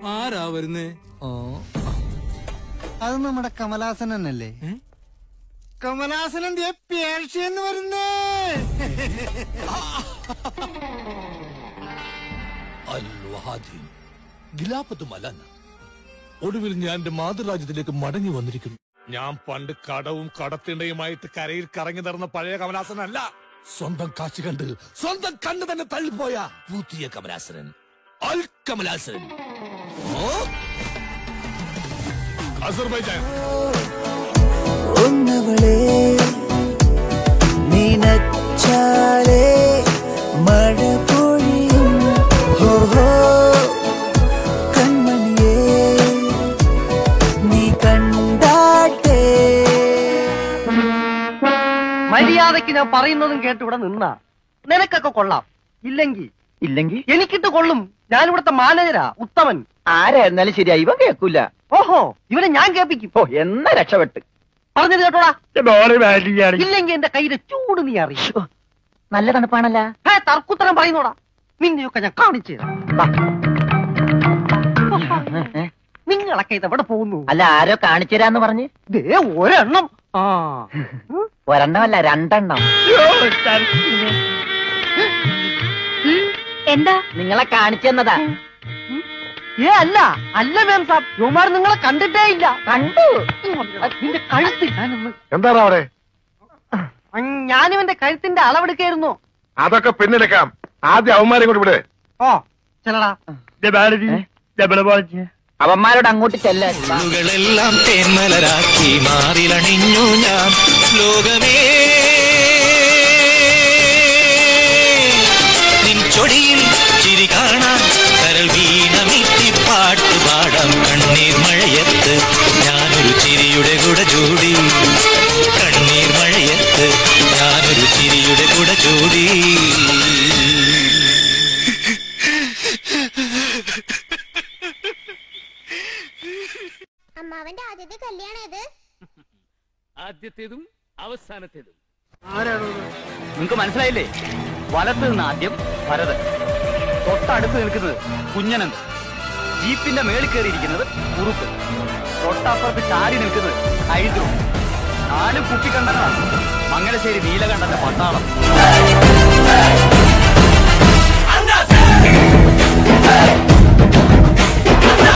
ആരാ വരുന്നേ അത് നമ്മുടെ കമലാസൻ തന്നെയല്ലേ കമലാസനൻ ദേ പേർഷ്യന്ന് വരുന്നേ അൽവഹാദീൻ ഗിലാപത്ത് മലൻ ഒടുവിൽ ഞാൻ എന്റെ മാതൃരാജ്യത്തിലേക്ക് മടങ്ങി വന്നിരിക്കുന്നു ഞാൻ പണ്ട് കടവും കടത്തിണ്ടയുമായിട്ട് കരയിൽ കറങ്ങി നടന്ന പഴയ കമലാസനല്ല സ്വന്തം കാശ് കണ്ട് സ്വന്തം കണ്ണ് തന്നെ തള്ളിപ്പോയ പുതിയ കമലാസനൻ അൽ കമലാസനൻ ഓ? അസർബൈജാൻ ഒന്നവളെ നിനച്ചാലേ മഴ പൊഴിയും ഹോ ഹോ കൺമണിയേ നീ കണ്ടാട്ടേ മര്യാദക്ക് ഞാൻ പറയുന്നതും കേട്ട് ഇവിടെ നിന്നാ നിനക്കൊക്കെ കൊള്ളാം ഇല്ലെങ്കി ഇല്ലെങ്കിൽ എനിക്കിട്ട് കൊള്ളും ഞാൻ ഇവിടുത്തെ മാനേജരാ ഉത്തമൻ ആരായിരുന്നാലും ശരിയാ ഇവ കേൾക്കൂല ഓഹോ ഇവനെ ഞാൻ കേൾപ്പിക്കും ഓ എന്നാ രക്ഷപ്പെട്ട് പറഞ്ഞത് കേട്ടോടാ ഇല്ലെങ്കി എന്റെ കയ്യിലെ ചൂട് നീ അറിയും നല്ല തണുപ്പാണല്ല ഹേ തർക്കുത്തരം പറയുന്നോടാ നിന്നെയൊക്കെ ഞാൻ കാണിച്ചു തരാം. നിങ്ങളൊക്കെ ഇത് എവിടെ പോകുന്നു അല്ല ആരോ കാണിച്ചു തരാന്ന് പറഞ്ഞ് ദേ ഒരെണ്ണം ആ ഒരെണ്ണമല്ല രണ്ടെണ്ണം എന്താ നിങ്ങളെ കാണിച്ചു തന്നതാ ഏ അല്ല അല്ല മാം സാബ് യുമാർ നിങ്ങളെ കണ്ടിട്ടേ ഇല്ല കണ്ടു നിന്റെ കഴുത്ത് ഞാനൊന്ന് എന്താണ് അവിടെ ഉം, ഞാനിവന്റെ കഴുത്തിന്റെ അളവെടുക്കായിരുന്നു അതൊക്കെ പിന്നിലേക്കാം ആദ്യം അവന്മാരെ കൂടി വിടെ ഓ ചെല്ലടാ അവന്മാരോട് അങ്ങോട്ട് ചെല്ലാൻ കളെല്ലാം തേന്മലരാക്കി മാറിലണിഞ്ഞു ഞാൻ ലോകമേ നിൻ ചൊടിയിൽ ചിരി കാണാൻ കരൾ വീണമിട്ടി പാട്ട് പാടാം കണ്ണീർ മഴയത്ത് ഞാനൊരു ചിരിയുടെ കുട ചൂടി കണ്ണീർ മഴയത്ത് ഞാനൊരു ചിരിയുടെ കുട ചൂടി അമ്മാവന്റെ ആദ്യത്തെ കല്യാണം ഇത് ആദ്യത്തേതും അവസാനത്തേതും നിങ്ങക്ക് മനസ്സിലായില്ലേ വലത്ത് നിന്ന് ആദ്യം ഭരതൻ തൊട്ടടുത്ത് നിൽക്കുന്നത് കുഞ്ഞനൻ ജീപ്പിന്റെ മേളിൽ കയറിയിരിക്കുന്നത് കുറുപ്പ് തൊട്ടപ്പുറത്ത് ചാരി നിൽക്കുന്നത് ഹൈദ്രു നാല് കുപ്പിക്കണ്ടങ്ങളാണ് മംഗലശ്ശേരി നീലകണ്ഠന്റെ പട്ടാളം അണ്ണാ